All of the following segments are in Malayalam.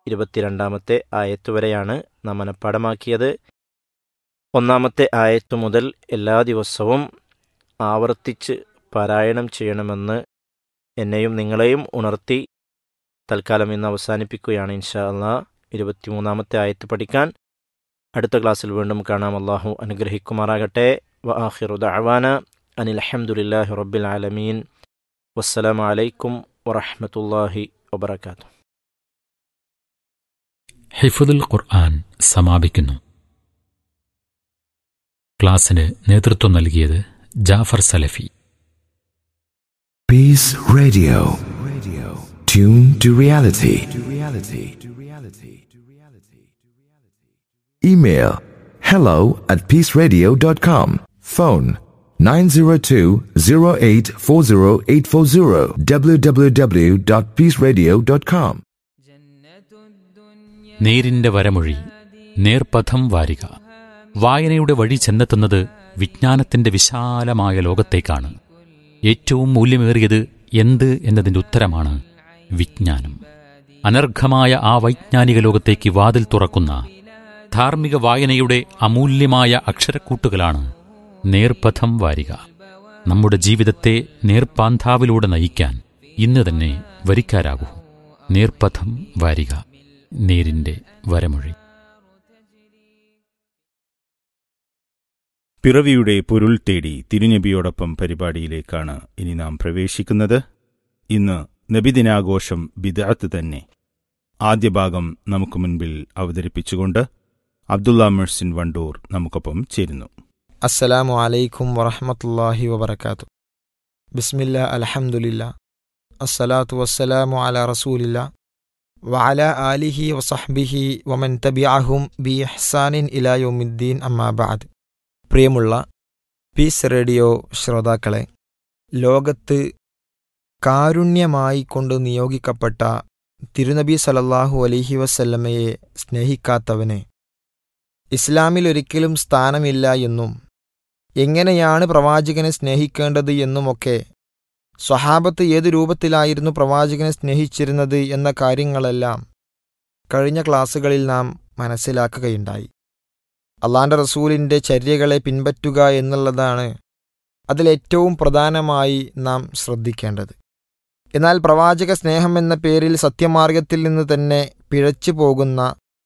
ഇരുപത്തിരണ്ടാമത്തെ ആയത്ത് വരെയാണ് നാം മനഃപ്പാടമാക്കിയത് ഒന്നാമത്തെ ആയത്ത് മുതൽ എല്ലാ ദിവസവും ആവർത്തിച്ച് പാരായണം ചെയ്യണമെന്ന് എന്നെയും നിങ്ങളെയും ഉണർത്തി തൽക്കാലം ഇന്ന് അവസാനിപ്പിക്കുകയാണ് ഇൻഷാ അള്ളാ ഇരുപത്തിമൂന്നാമത്തെ ആയത്ത് പഠിക്കാൻ അടുത്ത ക്ലാസ്സിൽ വീണ്ടും കാണാം അള്ളാഹു അനുഗ്രഹിക്കുമാറാകട്ടെ വ ആഖിറു ദഅവാന അനിൽ അൽഹംദുലില്ലാഹി റബ്ബിൽ ആലമീൻ വസ്സലാമു അലൈക്കും വറഹ്മത്തുള്ളാഹി വബറകാതുഹു ഹിഫുദുൽ ഖുർആൻ സമാപിക്കുന്നു ക്ലാസ്സിന് നേതൃത്വം നൽകിയത് ജാഫർ സലഫി Peace Radio. Radio. Tune to reality. To reality. To reality. To reality. Email hello at peaceradio.com. Phone 902-0840840 www.peaceradio.com. നേരിന്റെ വരമൊഴി നേർപഥം വാരിക വായനയുടെ വഴി ചെന്നെത്തുന്നത് വിജ്ഞാനത്തിന്റെ വിശാലമായ ലോകത്തേക്കാണ് ഏറ്റവും മൂല്യമേറിയത് എന്ത് എന്നതിന്റെ ഉത്തരമാണ് വിജ്ഞാനം അനർഘമായ ആ വൈജ്ഞാനിക ലോകത്തേക്ക് വാതിൽ തുറക്കുന്ന ധാർമ്മിക വായനയുടെ അമൂല്യമായ അക്ഷരക്കൂട്ടുകളാണ് നേർപഥം വാരിക നമ്മുടെ ജീവിതത്തെ നേർപ്പാന്താവിലൂടെ നയിക്കാൻ ഇന്ന് തന്നെ വരിക്കാരാകൂ നേർപഥം വാരിക നേരിന്റെ വരമൊഴി പിറവിയുടെ പൊരുൾ തേടി തിരുനബിയോടൊപ്പം പരിപാടിയിലേക്കാണ് ഇനി നാം പ്രവേശിക്കുന്നത് ഇന്ന് നബിദിനാഘോഷം ബിദഅത്ത് തന്നെ ആദ്യ ഭാഗം നമുക്ക് മുൻപിൽ അവതരിപ്പിച്ചുകൊണ്ട് അബ്ദുള്ള മെഴ്സിൻ വണ്ടൂർ നമുക്കൊപ്പം ചേരുന്നു അസ്സലാമു അലൈക്കും വറഹമത്തല്ലാഹി വബർക്കാത്തു ബിസ്മില്ല അൽഹംദുലില്ല അസ്സലാത്തു വസ്സലാമു അല റസൂലില്ല വഅല ആലിഹി വസഹ്ബിഹി വമൻ തബിഅഹും ബി ഇഹ്സാനിൻ ഇലാ യൗമിദ്ദീൻ അമ്മാ ബഅദ് പ്രിയമുള്ള പീസ് റേഡിയോ ശ്രോതാക്കളെ ലോകത്ത് കാരുണ്യമായി കൊണ്ട് നിയോഗിക്കപ്പെട്ട തിരുനബി സലല്ലാഹു അലൈഹി വസല്ലമയെ സ്നേഹിക്കാത്തവന് ഇസ്ലാമിൽ ഒരിക്കലും സ്ഥാനമില്ല എന്നും എങ്ങനെയാണ് പ്രവാചകനെ സ്നേഹിക്കേണ്ടത് എന്നുമൊക്കെ സ്വഹാബത്ത് ഏതു രൂപത്തിലായിരുന്നു പ്രവാചകനെ സ്നേഹിച്ചിരുന്നത് എന്ന കാര്യങ്ങളെല്ലാം കഴിഞ്ഞ ക്ലാസ്സുകളിൽ നാം മനസ്സിലാക്കുകയുണ്ടായി അള്ളാന്റെ റസൂലിൻ്റെ ചര്യകളെ പിൻപറ്റുക എന്നുള്ളതാണ് അതിലേറ്റവും പ്രധാനമായി നാം ശ്രദ്ധിക്കേണ്ടത് എന്നാൽ പ്രവാചക സ്നേഹം എന്ന പേരിൽ സത്യമാർഗത്തിൽ നിന്ന് തന്നെ പിഴച്ചു പോകുന്ന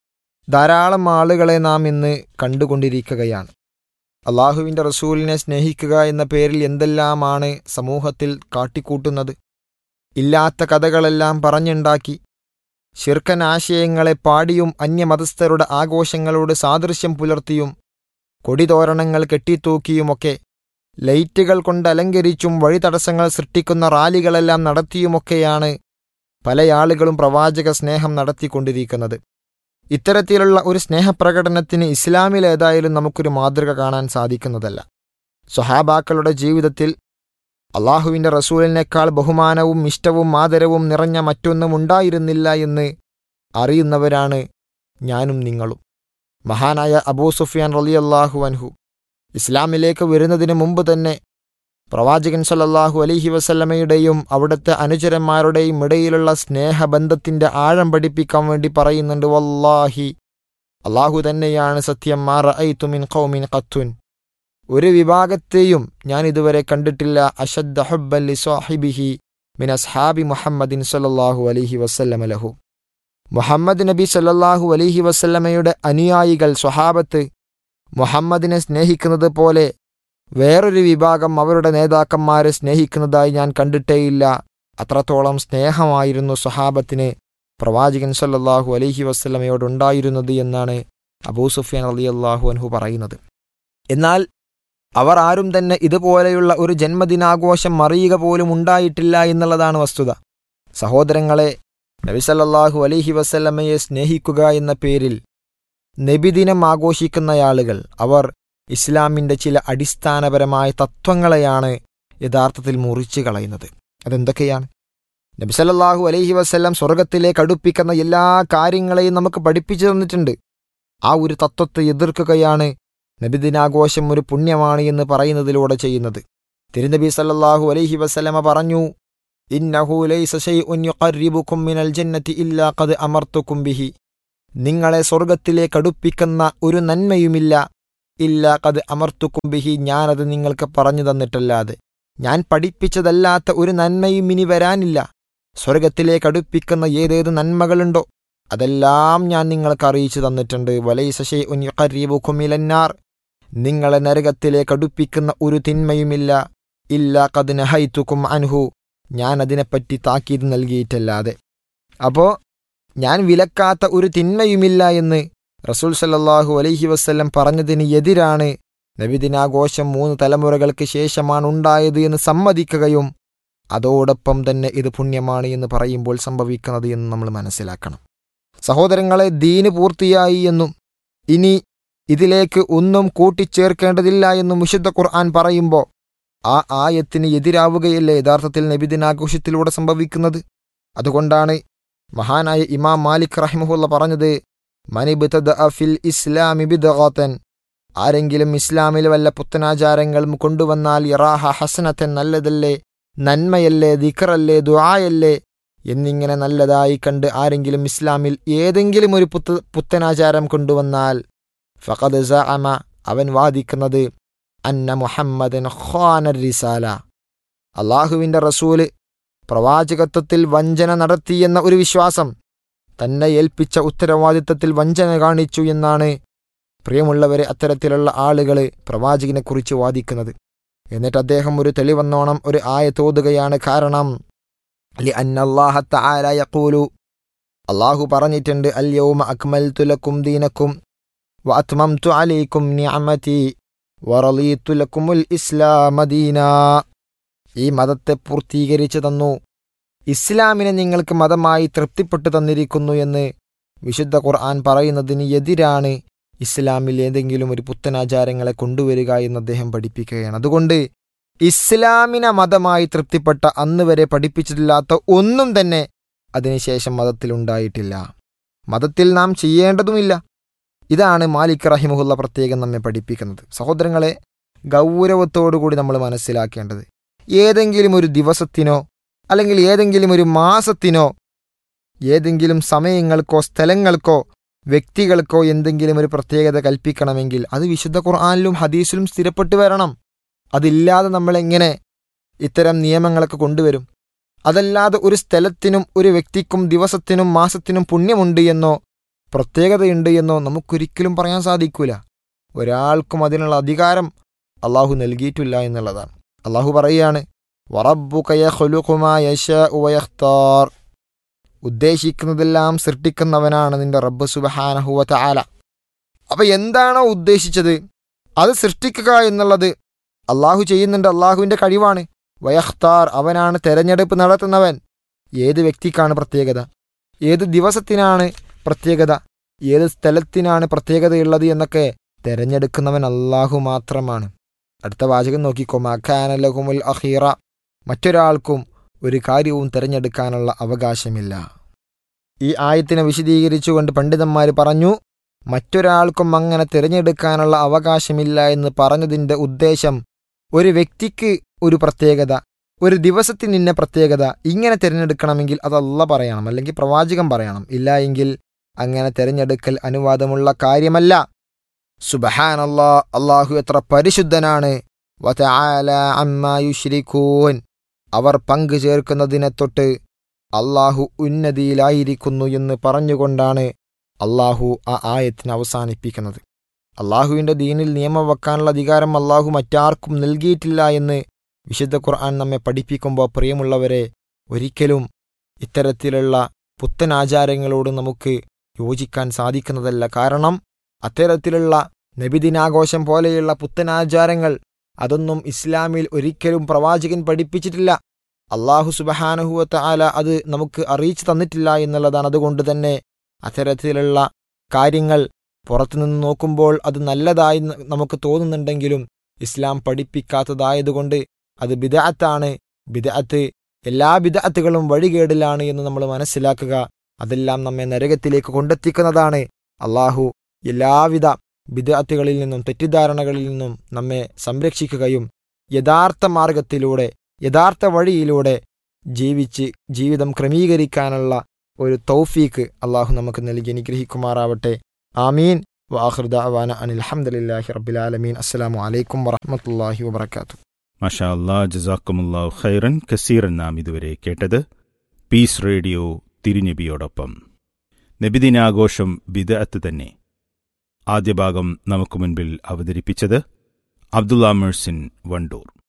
ധാരാളം ആളുകളെ നാം ഇന്ന് കണ്ടുകൊണ്ടിരിക്കുകയാണ് അള്ളാഹുവിൻ്റെ റസൂലിനെ സ്നേഹിക്കുക എന്ന പേരിൽ എന്തെല്ലാമാണ് സമൂഹത്തിൽ കാട്ടിക്കൂട്ടുന്നത് ഇല്ലാത്ത കഥകളെല്ലാം പറഞ്ഞുണ്ടാക്കി ശിർക്കൻ ആശയങ്ങളെ പാടിയും അന്യമതസ്ഥരുടെ ആഘോഷങ്ങളോട് സാദൃശ്യം പുലർത്തിയും കൊടിതോരണങ്ങൾ കെട്ടിത്തൂക്കിയുമൊക്കെ ലൈറ്റുകൾ കൊണ്ട് അലങ്കരിച്ചും വഴിതടസ്സങ്ങൾ സൃഷ്ടിക്കുന്ന റാലികളെല്ലാം നടത്തിയുമൊക്കെയാണ് പല ആളുകളും പ്രവാചക സ്നേഹം നടത്തിക്കൊണ്ടിരിക്കുന്നത് ഇത്തരത്തിലുള്ള ഒരു സ്നേഹപ്രകടനത്തിന് ഇസ്ലാമിൽ ഏതായാലും നമുക്കൊരു മാതൃക കാണാൻ സാധിക്കുന്നതല്ല സ്വഹാബാക്കളുടെ ജീവിതത്തിൽ അള്ളാഹുവിൻ്റെ റസൂലിനേക്കാൾ ബഹുമാനവും ഇഷ്ടവും ആദരവും നിറഞ്ഞ മറ്റൊന്നും ഉണ്ടായിരുന്നില്ല എന്ന് അറിയുന്നവരാണ് ഞാനും നിങ്ങളും മഹാനായ അബൂ സുഫിയാൻ റലിയല്ലാഹു അൻഹു ഇസ്ലാമിലേക്ക് വരുന്നതിന് മുമ്പ് തന്നെ പ്രവാചകൻ സല്ലല്ലാഹു അലൈഹി വസല്ലമയുടെയും അവിടുത്തെ അനുചരന്മാരുടെയും ഇടയിലുള്ള സ്നേഹബന്ധത്തിന്റെ ആഴം പഠിപ്പിക്കാൻ വേണ്ടി പറയുന്നുണ്ട് വല്ലാഹി അള്ളാഹു തന്നെയാണ് സത്യം മാറ ഐത്തുമിൻ ഖൗമിൻ ഖത്തുൻ ഒരു വിഭാഗത്തെയും ഞാൻ ഇതുവരെ കണ്ടിട്ടില്ല അഷദ്ദ ഹുബ്ബൻ ലി സാഹിബിഹി മിൻ അസ്ഹാബി മുഹമ്മദിൻ സല്ലല്ലാഹു അലൈഹി വസല്ലമ ലഹു മുഹമ്മദ് നബി സല്ലല്ലാഹു അലൈഹി വസല്ലമയുടെ അനുയായികൾ സ്വഹാബത്ത് മുഹമ്മദിനെ സ്നേഹിക്കുന്നത് പോലെ വേറൊരു വിഭാഗം അവരുടെ നേതാക്കന്മാരെ സ്നേഹിക്കുന്നതായി ഞാൻ കണ്ടിട്ടേയില്ല അത്രത്തോളം സ്നേഹമായിരുന്നു സ്വഹാബത്തിന് പ്രവാചകൻ സല്ലല്ലാഹു അലൈഹി വസ്ലമയോടുണ്ടായിരുന്നത് എന്നാണ് അബൂ സുഫിയാൻ അലി അള്ളാഹു അൻഹു പറയുന്നത് എന്നാൽ അവർ ആരും തന്നെ ഇതുപോലെയുള്ള ഒരു ജന്മദിനാഘോഷം അറിയുക പോലും ഉണ്ടായിട്ടില്ല എന്നുള്ളതാണ് വസ്തുത സഹോദരങ്ങളെ നബിസല്ലാഹു അലൈഹി വസല്ലമയെ സ്നേഹിക്കുക എന്ന പേരിൽ നബിദിനം ആഘോഷിക്കുന്ന ആളുകൾ അവർ ഇസ്ലാമിൻ്റെ ചില അടിസ്ഥാനപരമായ തത്വങ്ങളെയാണ് യഥാർത്ഥത്തിൽ മുറിച്ചു കളയുന്നത് അതെന്തൊക്കെയാണ് നബിസല്ലാഹു അലൈഹി വസ്ല്ലാം സ്വർഗത്തിലേക്ക് അടുപ്പിക്കുന്ന എല്ലാ കാര്യങ്ങളെയും നമുക്ക് പഠിപ്പിച്ചു തന്നിട്ടുണ്ട് ആ ഒരു തത്വത്തെ എതിർക്കുകയാണ് നബിദിനാഘോഷം ഒരു പുണ്യമാണ് എന്ന് പറയുന്നതിലൂടെ ചെയ്യുന്നത് തിരുനബി സല്ലല്ലാഹു അലൈഹി വസല്ലമ പറഞ്ഞു ഇന്നഹു ലൈസ ശൈഉൻ യുഖർരിബുക്കും മിനൽ ജന്നതി ഇല്ലാ ഖദ് അമർത്തുക്കും ബിഹി നിങ്ങളെ സ്വർഗത്തിലേക്ക് അടുപ്പിക്കുന്ന ഒരു നന്മയുമില്ല ഇല്ലാ ഖദ് അമർത്തുക്കും ബിഹി ഞാനത് നിങ്ങൾക്ക് പറഞ്ഞു തന്നിട്ടല്ലാതെ ഞാൻ പഠിപ്പിച്ചതല്ലാത്ത ഒരു നന്മയും ഇനി വരാനില്ല സ്വർഗത്തിലേക്ക് അടുപ്പിക്കുന്ന ഏതേത് നന്മകളുണ്ടോ അതെല്ലാം ഞാൻ നിങ്ങൾക്ക് അറിയിച്ചു തന്നിട്ടുണ്ട് വലൈസ ശൈഉൻ യുഖർരിബുക്കും മിലന്നാർ നിങ്ങളെ നരകത്തിലേക്ക് അടുപ്പിക്കുന്ന ഒരു തിന്മയുമില്ല ഇല്ല കത് നഹൈത്തുക്കും അൻഹു ഞാൻ അതിനെപ്പറ്റി താക്കീത് നൽകിയിട്ടല്ലാതെ അപ്പോ ഞാൻ വിലക്കാത്ത ഒരു തിന്മയുമില്ല എന്ന് റസൂൽ സല്ലല്ലാഹു അലൈഹി വസ്ല്ലം പറഞ്ഞതിന് എതിരാണ് നബിദിനാഘോഷം മൂന്ന് തലമുറകൾക്ക് ശേഷമാണ് ഉണ്ടായത് എന്ന് സമ്മതിക്കുകയും അതോടൊപ്പം തന്നെ ഇത് പുണ്യമാണ് എന്ന് പറയുമ്പോൾ സംഭവിക്കുന്നത് എന്ന് നമ്മൾ മനസ്സിലാക്കണം സഹോദരങ്ങളെ ദീന് പൂർത്തിയായി എന്നും ഇനി ഇതിലേക്ക് ഒന്നും കൂട്ടിച്ചേർക്കേണ്ടതില്ല എന്നും വിശുദ്ധ ഖുർആൻ പറയുമ്പോൾ ആ ആയത്തിന് എതിരാവുകയല്ലേ യഥാർത്ഥത്തിൽ നബിദിനാഘോഷത്തിലൂടെ സംഭവിക്കുന്നത് അതുകൊണ്ടാണ് മഹാനായ ഇമാം മാലിക് റഹിമഹുല്ല പറഞ്ഞത് മനിബിതദ ഫിൽ ഇസ്ലാമി ബിദഗാത്തൻ ആരെങ്കിലും ഇസ്ലാമിൽ വല്ല പുത്തനാചാരങ്ങളും കൊണ്ടുവന്നാൽ യറാഹ ഹസനത്തൻ നല്ലതല്ലേ നന്മയല്ലേ ദിഖറല്ലേ ദുആയല്ലേ എന്നിങ്ങനെ നല്ലതായി കണ്ട് ആരെങ്കിലും ഇസ്ലാമിൽ ഏതെങ്കിലും ഒരു പുത്ത പുത്തനാചാരം കൊണ്ടുവന്നാൽ ഫഖദ് സഅമ അവൻ വാദിക്കുന്നത് അന്ന മുഹമ്മദൻ ഖാന റിസാല അള്ളാഹുവിൻ്റെ റസൂല് പ്രവാചകത്വത്തിൽ വഞ്ചന നടത്തിയെന്ന ഒരു വിശ്വാസം തന്നെ ഏൽപ്പിച്ച ഉത്തരവാദിത്തത്തിൽ വഞ്ചന കാണിച്ചു എന്നാണ് പ്രിയമുള്ളവരെ അത്തരത്തിലുള്ള ആളുകൾ പ്രവാചകനെക്കുറിച്ച് വാദിക്കുന്നത് എന്നിട്ട് അദ്ദേഹം ഒരു തെളിവന്നോണം ഒരു ആയ തോതുകയാണ് കാരണം ലി അന്നല്ലാഹത്ത ആലയക്കൂലു അള്ളാഹു പറഞ്ഞിട്ടുണ്ട് അൽ യൗമ അക്മൽ തുലക്കും ദീനക്കും وأتممت عليكم نعمتي ورضيت لكم الإسلام دينا ഈ മതത്തെ പൂർത്തീകരിച്ചു തന്നു ഇസ്ലാമിനെ നിങ്ങൾക്ക് മതമായി തൃപ്തിപ്പെട്ടു തന്നിരിക്കുന്നു എന്ന് വിശുദ്ധ ഖുർആൻ പറയുന്നതിന് എതിരാണ് ഇസ്ലാമിൽ ഏതെങ്കിലും ഒരു പുത്തനാചാരങ്ങളെ കൊണ്ടുവരിക എന്ന് അദ്ദേഹം പഠിപ്പിക്കുകയാണ് അതുകൊണ്ട് ഇസ്ലാമിനെ മതമായി തൃപ്തിപ്പെട്ട അന്ന് വരെ പഠിപ്പിച്ചിട്ടില്ലാത്ത ഒന്നും തന്നെ അതിനുശേഷം മതത്തിലുണ്ടായിട്ടില്ല മതത്തിൽ നാം ചെയ്യേണ്ടതുമില്ല ഇതാണ് മാലിക് റഹിമുല്ല പ്രത്യേകം നമ്മെ പഠിപ്പിക്കുന്നത് സഹോദരങ്ങളെ ഗൗരവത്തോടുകൂടി നമ്മൾ മനസ്സിലാക്കേണ്ടത് ഏതെങ്കിലും ഒരു ദിവസത്തിനോ അല്ലെങ്കിൽ ഏതെങ്കിലും ഒരു മാസത്തിനോ ഏതെങ്കിലും സമയങ്ങൾക്കോ സ്ഥലങ്ങൾക്കോ വ്യക്തികൾക്കോ എന്തെങ്കിലും ഒരു പ്രത്യേകത കൽപ്പിക്കണമെങ്കിൽ അത് വിശുദ്ധ ഖുർആാനിലും ഹദീസിലും സ്ഥിരപ്പെട്ടു വരണം അതില്ലാതെ നമ്മളെങ്ങനെ ഇത്തരം നിയമങ്ങളൊക്കെ കൊണ്ടുവരും അതല്ലാതെ ഒരു സ്ഥലത്തിനും ഒരു വ്യക്തിക്കും ദിവസത്തിനും മാസത്തിനും പുണ്യമുണ്ട് എന്നോ പ്രത്യേകതയുണ്ട് എന്നോ നമുക്കൊരിക്കലും പറയാൻ സാധിക്കൂല ഒരാൾക്കും അതിനുള്ള അധികാരം അള്ളാഹു നൽകിയിട്ടില്ല എന്നുള്ളതാണ് അള്ളാഹു പറയുകയാണ് വറബുക്കയർ ഉദ്ദേശിക്കുന്നതെല്ലാം സൃഷ്ടിക്കുന്നവനാണ് നിന്റെ റബ്ബ് സുബഹാനഹുവ ആല അപ്പൊ എന്താണോ ഉദ്ദേശിച്ചത് അത് സൃഷ്ടിക്കുക എന്നുള്ളത് അള്ളാഹു ചെയ്യുന്നുണ്ട് അള്ളാഹുവിന്റെ കഴിവാണ് വയഖ്താർ അവനാണ് തെരഞ്ഞെടുപ്പ് നടത്തുന്നവൻ ഏത് വ്യക്തിക്കാണ് പ്രത്യേകത ഏത് ദിവസത്തിനാണ് പ്രത്യേകത ഏത് സ്ഥലത്തിനാണ് പ്രത്യേകതയുള്ളത് എന്നൊക്കെ തെരഞ്ഞെടുക്കുന്നവൻ അള്ളാഹു മാത്രമാണ് അടുത്ത വാചകം നോക്കിക്കോ മഖാനലഹുമുൽ അഖീറ മറ്റൊരാൾക്കും ഒരു കാര്യവും തിരഞ്ഞെടുക്കാനുള്ള അവകാശമില്ല ഈ ആയത്തിനെ വിശദീകരിച്ചുകൊണ്ട് പണ്ഡിതന്മാർ പറഞ്ഞു മറ്റൊരാൾക്കും അങ്ങനെ തിരഞ്ഞെടുക്കാനുള്ള അവകാശമില്ല എന്ന് പറഞ്ഞതിൻ്റെ ഉദ്ദേശം ഒരു വ്യക്തിക്ക് ഒരു പ്രത്യേകത ഒരു ദിവസത്തിന് ഇന്ന പ്രത്യേകത ഇങ്ങനെ തിരഞ്ഞെടുക്കണമെങ്കിൽ അതല്ല പറയണം അല്ലെങ്കിൽ പ്രവാചകം പറയണം ഇല്ല എങ്കിൽ അങ്ങനെ തിരഞ്ഞെടുക്കൽ അനുവാദമുള്ള കാര്യമല്ല സുബഹാനല്ലാ അള്ളാഹു എത്ര പരിശുദ്ധനാണ് വതആല അമ്മാ യുശ്രിക്കൂൻ അവർ പങ്കു ചേർക്കുന്നതിനെ തൊട്ട് അള്ളാഹു ഉന്നതിയിലായിരിക്കുന്നു എന്ന് പറഞ്ഞുകൊണ്ടാണ് അള്ളാഹു ആ ആയത്തിന് അവസാനിപ്പിക്കുന്നത് അള്ളാഹുവിൻ്റെ ദീനിൽ നിയമം വെക്കാനുള്ള അധികാരം അള്ളാഹു മറ്റാർക്കും നൽകിയിട്ടില്ല എന്ന് വിശുദ്ധ ഖുർആൻ നമ്മെ പഠിപ്പിക്കുമ്പോൾ പ്രിയമുള്ളവരെ ഒരിക്കലും ഇത്തരത്തിലുള്ള പുത്തൻ ആചാരങ്ങളോട് നമുക്ക് യോജിക്കാൻ സാധിക്കുന്നതല്ല കാരണം അത്തരത്തിലുള്ള നബിദിനാഘോഷം പോലെയുള്ള പുത്തനാചാരങ്ങൾ അതൊന്നും ഇസ്ലാമിൽ ഒരിക്കലും പ്രവാചകൻ പഠിപ്പിച്ചിട്ടില്ല അള്ളാഹു സുബഹാനഹുവത്ത ആല അത് നമുക്ക് അറിയിച്ചു തന്നിട്ടില്ല എന്നുള്ളതാണ് അതുകൊണ്ട് തന്നെ അത്തരത്തിലുള്ള കാര്യങ്ങൾ പുറത്തുനിന്ന് നോക്കുമ്പോൾ അത് നല്ലതായി നമുക്ക് തോന്നുന്നുണ്ടെങ്കിലും ഇസ്ലാം പഠിപ്പിക്കാത്തതായതുകൊണ്ട് അത് ബിദഅത്താണ് ബിദഅത്ത് എല്ലാ ബിദഅത്തുകളും വഴികേടിലാണ് എന്ന് നമ്മൾ മനസ്സിലാക്കുക അതെല്ലാം നമ്മെ നരകത്തിലേക്ക് കൊണ്ടെത്തിക്കുന്നതാണ് അള്ളാഹു എല്ലാവിധ ബിദഅത്തുകളിൽ നിന്നും തെറ്റിദ്ധാരണകളിൽ നിന്നും നമ്മെ സംരക്ഷിക്കുകയും യഥാർത്ഥ മാർഗത്തിലൂടെ യഥാർത്ഥ വഴിയിലൂടെ ജീവിച്ച് ജീവിതം ക്രമീകരിക്കാനുള്ള ഒരു തൗഫീക്ക് അള്ളാഹു നമുക്ക് നൽകി അനുഗ്രഹിക്കുമാറാവട്ടെ ആമീൻ വാഹൃദ അവാന അനിൽ അഹമ്മദില്ലാഹി റബ്ബിലാലമീൻ അസ്സലാമു അലൈക്കും വറഹമത്തല്ലാഹി വബർക്കാത്തു മഷാ അല്ലാ ജസാക്കുമുല്ലാഹു ഖൈറൻ കസീറൻ നാം ഇതുവരെ കേട്ടത് പീസ് റേഡിയോ തിരുനബിയോടൊപ്പം നബിദിനാഘോഷം ബിദഅത്ത് തന്നെ ആദ്യ ഭാഗം നമുക്ക് മുൻപിൽ അവതരിപ്പിച്ചത് അബ്ദുള്ള മെഴ്സിൻ വണ്ടൂർ